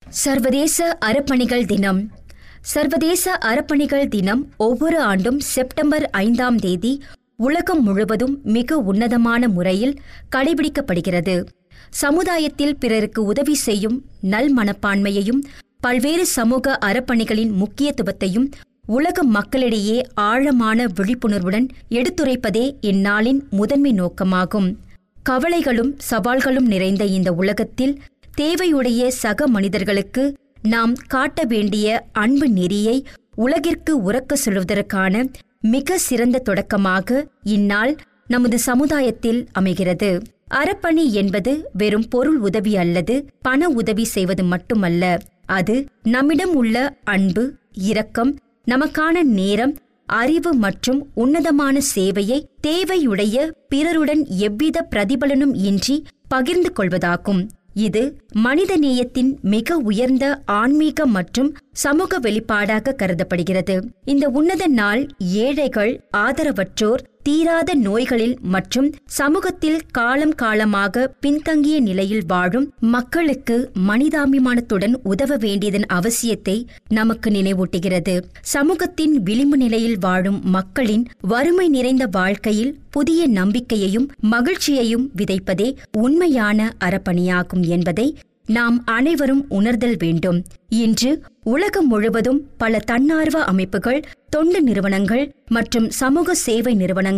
சர்வதேச அறப்பணிகள் தினம் சர்வதேச அறப்பணிகள் தினம் ஒவ்வொரு ஆண்டும் செப்டம்பர் ஐந்தாம் தேதி உலகம் முழுவதும் மிக உன்னதமான முறையில் கடைபிடிக்கப்படுகிறது சமுதாயத்தில் பிறருக்கு உதவி செய்யும் நல் மனப்பான்மையையும் பல்வேறு சமூக அறப்பணிகளின் முக்கியத்துவத்தையும் உலக மக்களிடையே ஆழமான விழிப்புணர்வுடன் எடுத்துரைப்பதே இந்நாளின் முதன்மை நோக்கமாகும் கவலைகளும் சவால்களும் நிறைந்த இந்த உலகத்தில் தேவையுடைய சக மனிதர்களுக்கு நாம் காட்ட வேண்டிய அன்பு நெறியை உலகிற்கு உறக்க சொல்வதற்கான மிக சிறந்த தொடக்கமாக இந்நாள் நமது சமுதாயத்தில் அமைகிறது அறப்பணி என்பது வெறும் பொருள் உதவி அல்லது பண உதவி செய்வது மட்டுமல்ல அது நம்மிடம் உள்ள அன்பு இரக்கம் நமக்கான நேரம் அறிவு மற்றும் உன்னதமான சேவையை தேவையுடைய பிறருடன் எவ்வித பிரதிபலனும் இன்றி பகிர்ந்து கொள்வதாகும் இது மனித நேயத்தின் மிக உயர்ந்த ஆன்மீக மற்றும் சமூக வெளிப்பாடாக கருதப்படுகிறது இந்த உன்னத நாள் ஏழைகள் ஆதரவற்றோர் தீராத நோய்களில் மற்றும் சமூகத்தில் காலம் காலமாக பின்தங்கிய நிலையில் வாழும் மக்களுக்கு மனிதாபிமானத்துடன் உதவ வேண்டியதன் அவசியத்தை நமக்கு நினைவூட்டுகிறது சமூகத்தின் விளிம்பு நிலையில் வாழும் மக்களின் வறுமை நிறைந்த வாழ்க்கையில் புதிய நம்பிக்கையையும் மகிழ்ச்சியையும் விதைப்பதே உண்மையான அறப்பணியாகும் என்பதை நாம் அனைவரும் உணர்தல் வேண்டும் இன்று உலகம் முழுவதும் பல தன்னார்வ அமைப்புகள் தொண்டு நிறுவனங்கள் மற்றும் சமூக சேவை நிறுவனங்கள்